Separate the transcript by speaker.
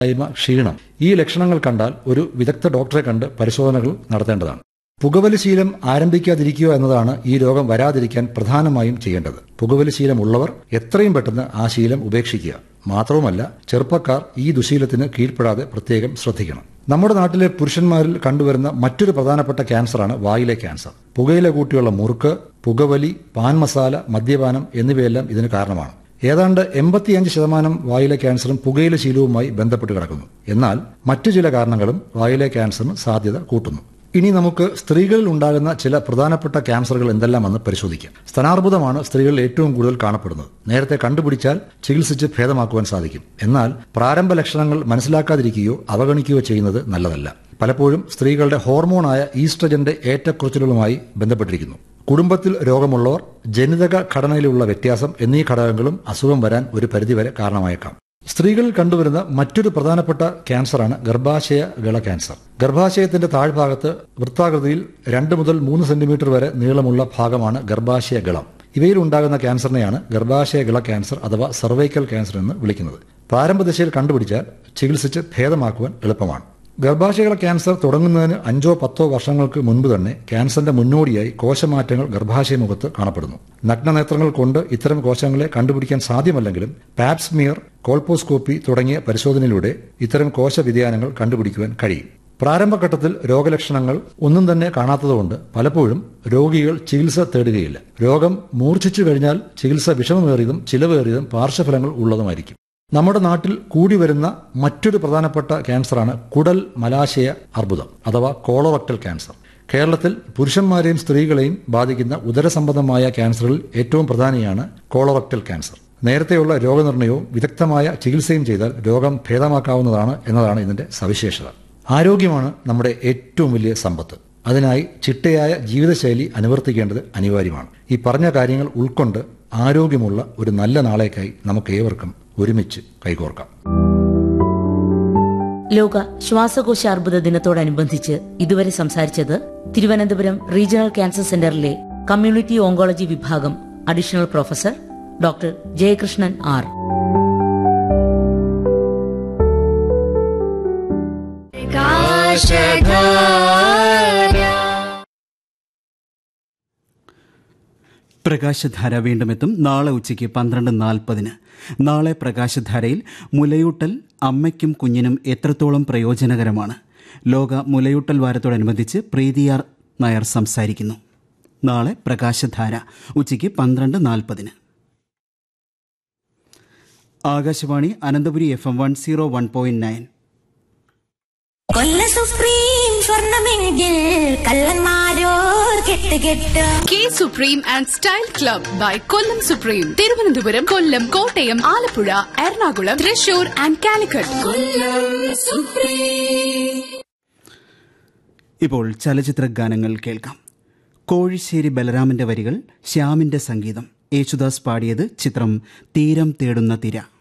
Speaker 1: ായ്മ ക്ഷീണം ഈ ലക്ഷണങ്ങൾ കണ്ടാൽ ഒരു വിദഗ്ധ ഡോക്ടറെ കണ്ട് പരിശോധനകൾ നടത്തേണ്ടതാണ് പുകവലി ശീലം ആരംഭിക്കാതിരിക്കുക എന്നതാണ് ഈ രോഗം വരാതിരിക്കാൻ പ്രധാനമായും ചെയ്യേണ്ടത് പുകവലി ശീലമുള്ളവർ എത്രയും പെട്ടെന്ന് ആ ശീലം ഉപേക്ഷിക്കുക മാത്രവുമല്ല ചെറുപ്പക്കാർ ഈ ദുശീലത്തിന് കീഴ്പ്പെടാതെ പ്രത്യേകം ശ്രദ്ധിക്കണം നമ്മുടെ നാട്ടിലെ പുരുഷന്മാരിൽ കണ്ടുവരുന്ന മറ്റൊരു പ്രധാനപ്പെട്ട ക്യാൻസറാണ് വായിലെ ക്യാൻസർ പുകയില കൂട്ടിയുള്ള മുറുക്ക് പുകവലി പാൻ മസാല മദ്യപാനം എന്നിവയെല്ലാം ഇതിന് കാരണമാണ് ഏതാണ്ട് എൺപത്തിയഞ്ച് ശതമാനം വായിലെ ക്യാൻസറും പുകയില ശീലവുമായി ബന്ധപ്പെട്ട് കിടക്കുന്നു എന്നാൽ മറ്റു ചില കാരണങ്ങളും വായിലെ ക്യാൻസറിന് സാധ്യത കൂട്ടുന്നു ഇനി നമുക്ക് സ്ത്രീകളിൽ ഉണ്ടാകുന്ന ചില പ്രധാനപ്പെട്ട ക്യാൻസറുകൾ എന്തെല്ലാമെന്ന് പരിശോധിക്കാം സ്തനാർബുദമാണ് സ്ത്രീകളിൽ ഏറ്റവും കൂടുതൽ കാണപ്പെടുന്നത് നേരത്തെ കണ്ടുപിടിച്ചാൽ ചികിത്സിച്ച് ഭേദമാക്കുവാൻ സാധിക്കും എന്നാൽ പ്രാരംഭ ലക്ഷണങ്ങൾ മനസ്സിലാക്കാതിരിക്കുകയോ അവഗണിക്കുകയോ ചെയ്യുന്നത് നല്ലതല്ല പലപ്പോഴും സ്ത്രീകളുടെ ഹോർമോണായ ഈസ്ട്രജന്റെ ഏറ്റക്കുറച്ചിലുകളുമായി ബന്ധപ്പെട്ടിരിക്കുന്നു കുടുംബത്തിൽ രോഗമുള്ളവർ ജനിതക ഘടനയിലുള്ള വ്യത്യാസം എന്നീ ഘടകങ്ങളും അസുഖം വരാൻ ഒരു പരിധിവരെ കാരണമായേക്കാം സ്ത്രീകളിൽ കണ്ടുവരുന്ന മറ്റൊരു പ്രധാനപ്പെട്ട ക്യാൻസറാണ് ഗർഭാശയ ഗള ക്യാൻസർ ഗർഭാശയത്തിന്റെ താഴ്ഭാഗത്ത് വൃത്താകൃതിയിൽ രണ്ട് മുതൽ മൂന്ന് സെന്റിമീറ്റർ വരെ നീളമുള്ള ഭാഗമാണ് ഗർഭാശയ ഗളം ഇവയിൽ ഉണ്ടാകുന്ന ക്യാൻസറിനെയാണ് ഗർഭാശയ ഗള ക്യാൻസർ അഥവാ സർവൈക്കൽ ക്യാൻസർ എന്ന് വിളിക്കുന്നത് പ്രാരംഭ ദശയിൽ കണ്ടുപിടിച്ചാൽ ചികിത്സിച്ച് ഭേദമാക്കുവാൻ എളുപ്പമാണ് ഗർഭാശയകള ക്യാൻസർ തുടങ്ങുന്നതിന് അഞ്ചോ പത്തോ വർഷങ്ങൾക്ക് മുൻപ് തന്നെ ക്യാൻസറിന്റെ മുന്നോടിയായി കോശമാറ്റങ്ങൾ ഗർഭാശയമുഖത്ത് കാണപ്പെടുന്നു നഗ്നനേത്രങ്ങൾ കൊണ്ട് ഇത്തരം കോശങ്ങളെ കണ്ടുപിടിക്കാൻ സാധ്യമല്ലെങ്കിലും പാപ്സ്മിയർ കോൾപോസ്കോപ്പി തുടങ്ങിയ പരിശോധനയിലൂടെ ഇത്തരം കോശ വ്യതിയാനങ്ങൾ കണ്ടുപിടിക്കുവാൻ കഴിയും പ്രാരംഭഘട്ടത്തിൽ രോഗലക്ഷണങ്ങൾ ഒന്നും തന്നെ കാണാത്തതുകൊണ്ട് പലപ്പോഴും രോഗികൾ ചികിത്സ തേടുകയില്ല രോഗം മൂർച്ഛിച്ചു കഴിഞ്ഞാൽ ചികിത്സ വിഷമമേറിയതും ചിലവേറിയതും പാർശ്വഫലങ്ങൾ ഉള്ളതുമായിരിക്കും നമ്മുടെ നാട്ടിൽ കൂടി വരുന്ന മറ്റൊരു പ്രധാനപ്പെട്ട ക്യാൻസറാണ് കുടൽ മലാശയ അർബുദം അഥവാ കോളോറക്ടൽ ക്യാൻസർ കേരളത്തിൽ പുരുഷന്മാരെയും സ്ത്രീകളെയും ബാധിക്കുന്ന ഉദരസംബന്ധമായ ക്യാൻസറിൽ ഏറ്റവും പ്രധാനിയാണ് കോളോറക്ടൽ ക്യാൻസർ നേരത്തെയുള്ള രോഗനിർണയവും വിദഗ്ധമായ ചികിത്സയും ചെയ്താൽ രോഗം ഭേദമാക്കാവുന്നതാണ് എന്നതാണ് ഇതിന്റെ സവിശേഷത ആരോഗ്യമാണ് നമ്മുടെ ഏറ്റവും വലിയ സമ്പത്ത് അതിനായി ചിട്ടയായ ജീവിതശൈലി അനുവർത്തിക്കേണ്ടത് അനിവാര്യമാണ് ഈ പറഞ്ഞ കാര്യങ്ങൾ ഉൾക്കൊണ്ട് ആരോഗ്യമുള്ള ഒരു നല്ല നാളേക്കായി നമുക്ക് ഏവർക്കും ഒരുമിച്ച് കൈകോർക്കാം
Speaker 2: ലോക ശ്വാസകോശ അർബുദ ദിനത്തോടനുബന്ധിച്ച് ഇതുവരെ സംസാരിച്ചത് തിരുവനന്തപുരം റീജിയണൽ ക്യാൻസർ സെന്ററിലെ കമ്മ്യൂണിറ്റി ഓങ്കോളജി വിഭാഗം additional professor doctor Jayakrishnan R
Speaker 3: Prakashadhara വീണ്ടും എത്തും നാളെ ഉച്ചയ്ക്ക് പന്ത്രണ്ട് നാൽപ്പതിന് നാളെ പ്രകാശധാരയിൽ മുലയൂട്ടൽ അമ്മയ്ക്കും കുഞ്ഞിനും എത്രത്തോളം പ്രയോജനകരമാണ് ലോക മുലയൂട്ടൽ വാരത്തോടനുബന്ധിച്ച് പ്രീതിയാർ നായർ സംസാരിക്കുന്നു നാളെ പ്രകാശധാര ഉച്ചയ്ക്ക് പന്ത്രണ്ട് നാൽപ്പതിന് Akashvani Ananthapuri F M one zero one point nine
Speaker 4: കൊല്ല സുപ്രീം സ്വർണമെങ്കിൽ കള്ളന്മാരോർ കെട്ട് കെട്ട്
Speaker 5: കെ supreme and style club by Kollam supreme Thiruvananthapuram Kollam Kottayam Alappuzha Ernakulam Thrissur and Calicut
Speaker 3: ഇപ്പോൾ ചലച്ചിത്ര ഗാനങ്ങൾ കേൾക്കാം കോഴിശ്ശേരി ബലരാമന്റെ വരികൾ ശ്യാമിന്റെ സംഗീതം യേശുദാസ് പാടിയത് ചിത്രം തീരം തേടുന്ന തിര